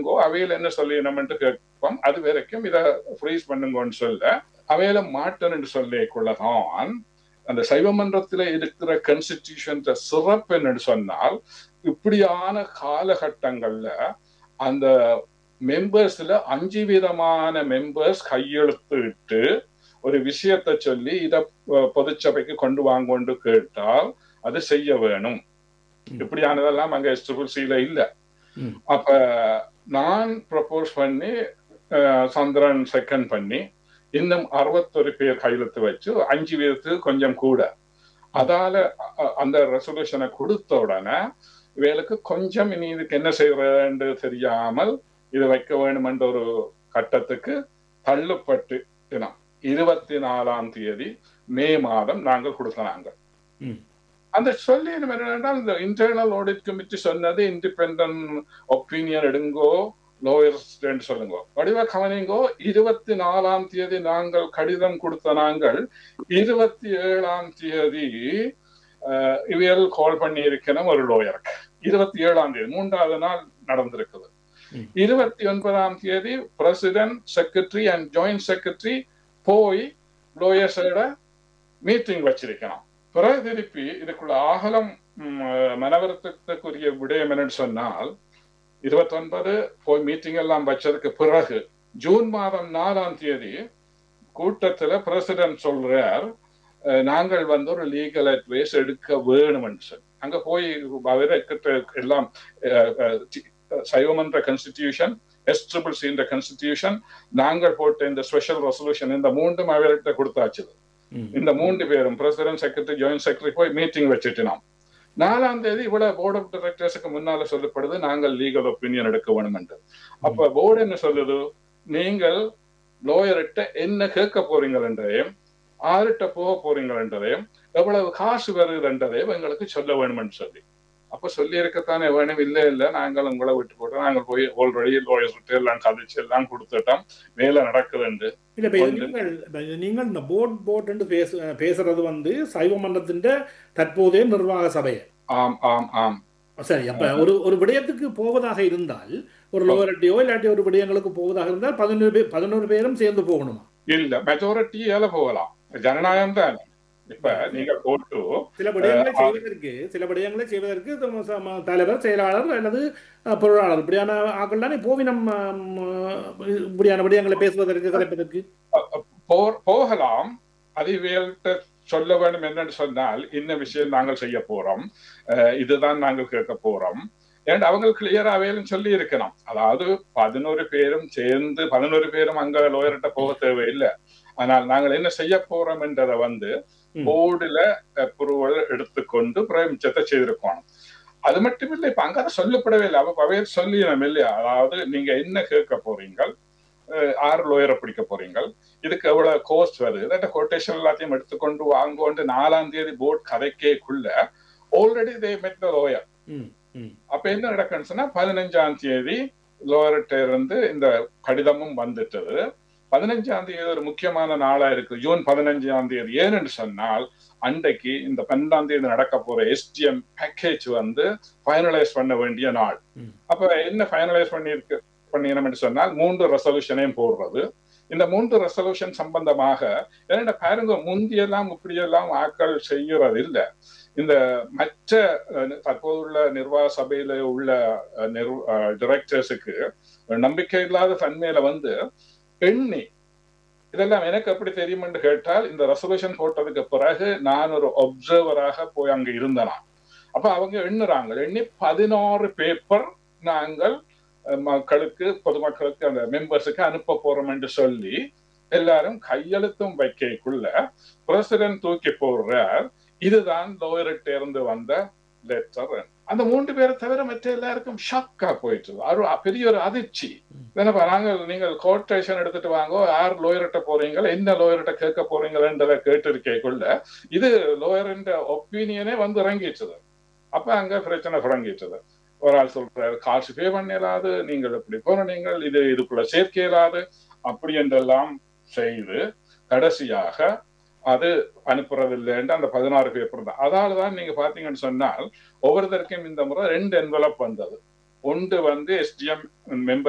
போங்கோ அவையில என்ன சொல்லிடணும்னு கேட்போம் அது வரைக்கும் இதை ஃப்ரீஸ் பண்ணுங்கன்னு சொல்ல அவையில மாட்டேன்னு சொல்லிக்கொள்ளதான் அந்த சைவமன்றத்தில் இருக்கிற கான்ஸ்டிடியூஷன் சிறப்பு என்னன்னு சொன்னால் இப்படியான காலகட்டங்கள்ல அந்த மெம்பர்ஸ்ல அஞ்சு விதமான மெம்பர்ஸ் கையெழுத்து இட்டு ஒரு விஷயத்தை சொல்லி இத பொதுச்சபைக்கு கொண்டு வாங்கொண்டு கேட்டால் அது செய்ய வேணும் இப்படியானதெல்லாம் அங்க எஸ்டிபிள்சியில இல்ல அப்ப நான் ப்ரப்போஸ் பண்ணி சந்திரன் செகண்ட் பண்ணி இன்னும் அறுபத்தொரு பேர் கையெழுத்து வச்சு அஞ்சு பேருக்கு கொஞ்சம் கூட அதால அந்த ரெசல்யூஷனை கொடுத்த உடனே இவைகளுக்கு கொஞ்சம் இனி இதுக்கு என்ன செய்யறது தெரியாமல் இது வைக்க வேண்டும் என்ற ஒரு கட்டத்துக்கு தள்ளுப்பட்டு தினம் இருபத்தி நாலாம் தேதி மே மாதம் நாங்கள் கொடுத்தனாங்க அந்த சொல்லி என்னென்றால் இந்த இன்டர்னல் ஆடிட் கமிட்டி சொன்னது இண்டிபெண்ட் ஒப்பீனியன் எடுங்கோ லோயர்ஸ் சொல்லுங்க வடிவ கவனிங்கோ இருபத்தி நாலாம் தேதி நாங்கள் கடிதம் கொடுத்த நாங்கள் இருபத்தி ஏழாம் தேதி இவியல் கால் பண்ணி இருக்கணும் ஒரு லோயருக்கு இருபத்தி ஏழாம் தேதி மூன்றாவது நாள் நடந்திருக்குது இருபத்தி ஒன்பதாம் தேதி president secretary and joint secretary போய் லோயர்ஸோட மீட்டிங் வச்சிருக்கணும் பிறகு திருப்பி இதுக்குள்ள ஆகலம் மனவருத்தத்துக்குரிய விடயம் என்னன்னு சொன்னால் இருபத்தி ஒன்பது போய் மீட்டிங் எல்லாம் வச்சதுக்கு பிறகு ஜூன் மாதம் நாலாம் தேதி கூட்டத்துல பிரசிடென்ட் சொல்றார் நாங்கள் வந்து ஒரு லீகல் அட்வைஸ் எடுக்க வேணும்னு சொல்லி அங்க போய் அவர்கிட்ட எல்லாம் சைவமன்ற கான்ஸ்டிடியூஷன் எஸ் ட்ரிபிள் சி இந்த கான்ஸ்டிடியூஷன் நாங்கள் போட்ட இந்த ஸ்பெஷல் ரெசல்யூஷன் இந்த மூன்றும் அவர்கிட்ட கொடுத்தாச்சு இந்த மூன்று பேரும் பிரசிடென்ட் செக்ரட்டரி ஜாயிண்ட் செக்ரட்டரி போய் மீட்டிங் வச்சுட்டு நாம் நாலாம் தேதி இவ்வளவு போர்ட் ஆஃப் டைரக்டர்ஸுக்கு முன்னால சொல்லப்படுது நாங்கள் லீகல் ஒப்பீனியன் எடுக்க வேணும் என்று அப்ப போர்டு என்ன சொல்லுது நீங்கள் லோயர்கிட்ட என்ன கேட்க போறீங்கள் என்றதையும் ஆறுகிட்ட போக போறீங்கள் என்றதையும் எவ்வளவு காசு வருது என்றதையும் எங்களுக்கு சொல்ல வேணும்னு சொல்லி அப்ப சொல்லி இருக்கத்தானே வேணும் இல்ல இல்ல நாங்கள் உங்களை விட்டு போட்டோம் நாங்கள் போய் ஆல்ரெடி லோயர்ஸ் எல்லாம் கதைச்சு எல்லாம் கொடுத்துட்டோம் வேலை நடக்குதுண்டு இல்ல நீங்கள் நீங்கள் இந்த போர்ட் போர்ட் என்று பேச பேசுறது வந்து சைவ மன்றத்தின் தற்போதைய நிர்வாக சபை ஆம் ஆம் ஆம் சரி அப்ப ஒரு ஒரு விடயத்துக்கு போவதாக இருந்தால் ஒரு லோவரட்டியோ இல்லாட்டி ஒரு விடயங்களுக்கு போவதாக இருந்தால் பதினோரு பேர் பதினோரு பேரும் சேர்ந்து போகணுமா இல்ல மெஜாரிட்டியால போகலாம் ஜனநாயகம் தான் இப்ப நீங்க போட்டு சில விடயங்களை செய்வதற்கு சில விடயங்களை செய்வதற்கு தலைவர் செயலாளர் அல்லது பொருளாளர் இப்படியான ஆக்கள் தானே போவினம் இப்படியான விடயங்களை பேசுவதற்கு கலைப்பதற்கு போகலாம் அதிவேல்கிட்ட சொல்ல வேண்டும் என்னன்னு சொன்னால் இன்ன விஷயம் நாங்கள் செய்ய போறோம் இதுதான் நாங்கள் கேட்க போறோம் ஏன் அவங்க கிளியராவேலும் சொல்லி இருக்கணும் அதாவது பதினோரு பேரும் சேர்ந்து பதினோரு பேரும் அங்க லோயர்கிட்ட போக தேவையில்லை ஆனால் நாங்கள் என்ன செய்ய போறோம் என்றதை வந்து போர்டுல அப்ரூவல் எடுத்துக்கொண்டு பிரமிச்சத்தை செய்திருக்கணும் அது மட்டும் இல்லை இப்ப அங்க சொல்லப்படவே இல்லை அவ பவையர் சொல்லிடணும் இல்லையா அதாவது நீங்க என்ன கேட்க போறீங்க ஆறு லோயரை பிடிக்க போறீங்க இதுக்கு எவ்வளவு கோஸ்ட் வருது இதாட்ட கொட்டேஷன் எல்லாத்தையும் எடுத்துக்கொண்டு வாங்கோண்டு நாலாம் தேதி போர்ட் கதைக்கேக்குள்ள ஆல்ரெடி தே மெட் த லோயர் அப்ப என்ன நடக்குன்னு சொன்னா பதினஞ்சாம் தேதி லோயர்கிட்ட இருந்து இந்த கடிதமும் வந்துட்டது பதினஞ்சாம் தேதி ஒரு முக்கியமான நாளா இருக்கு ஜூன் பதினஞ்சாம் தேதி ஏன்னு சொன்னால் அன்றைக்கு இந்த பன்னெண்டாம் தேதி நடக்க போற எஸ்டிஎம் பேக்கேஜ் வந்து ஃபைனலைஸ் பண்ண வேண்டிய நாள் அப்ப என்ன ஃபைனலைஸ் பண்ணிருக்கு பண்ணினோம்னு சொன்னால் மூன்று ரெசல்யூஷனையும் போடுறது இந்த மூன்று ரெசல்யூஷன் சம்பந்தமாக என்னென்ன பாருங்க முந்தியெல்லாம் இப்படியெல்லாம் ஆக்கள் செய்யறது இல்லை இந்த மற்ற தற்போதுள்ள நிர்வாக சபையில உள்ள டிரெக்டர்ஸுக்கு நம்பிக்கை இல்லாத தன்மையில வந்து எண்ணி இதெல்லாம் எனக்கு எப்படி தெரியும்னு கேட்டால் இந்த ரெசல்யூஷன் போட்டதுக்கு பிறகு நான் ஒரு ஒப்சர்வராக போய் அங்க இருந்தனா அப்ப அவங்க எண்ணுறாங்க எண்ணி பதினாறு பேப்பர் நாங்கள் மக்களுக்கு பொதுமக்களுக்கு அந்த மெம்பர்ஸுக்கு அனுப்ப போறோம் என்று சொல்லி எல்லாரும் கையெழுத்தும் வைக்கக்குள்ள பிரசிடென்ட் தூக்கி போடுறார் இதுதான் லோயர்கிட்ட இருந்து வந்த லெட்டர் அந்த மூன்று பேரை தவிர மற்ற எல்லாருக்கும் ஷாக்கா போயிட்டு அது பெரிய ஒரு அதிர்ச்சி என்னப்பா நாங்கள் நீங்கள் கோட்டேஷன் எடுத்துட்டு வாங்க யார் லோயர்கிட்ட போறீங்க என்ன லோயர்கிட்ட கேட்க போறீங்களன்றத கேட்டு இருக்கேக்குள்ள இது லோயரின் ஒப்பீனியனே வந்து இறங்கிச்சது அப்ப அங்க பிரச்சனை தொடங்கிட்டது ஒரு ஆள் சொல்றாரு காசு பே பண்ணலாது நீங்கள் இப்படி போன நீங்கள் இது இதுக்குள்ள சேர்க்க இயலாது அப்படி என்றெல்லாம் செய்து கடைசியாக அது அனுப்புறதில்லைன்ட்டு அந்த பதினாறு பேப்பர் தான் அதால தான் நீங்க பாத்தீங்கன்னு சொன்னால் ஒவ்வொருத்தருக்கும் இந்த முறை ரெண்டு என்வலப் வந்தது ஒன்று வந்து எஸ்டிஎம் மெம்பர்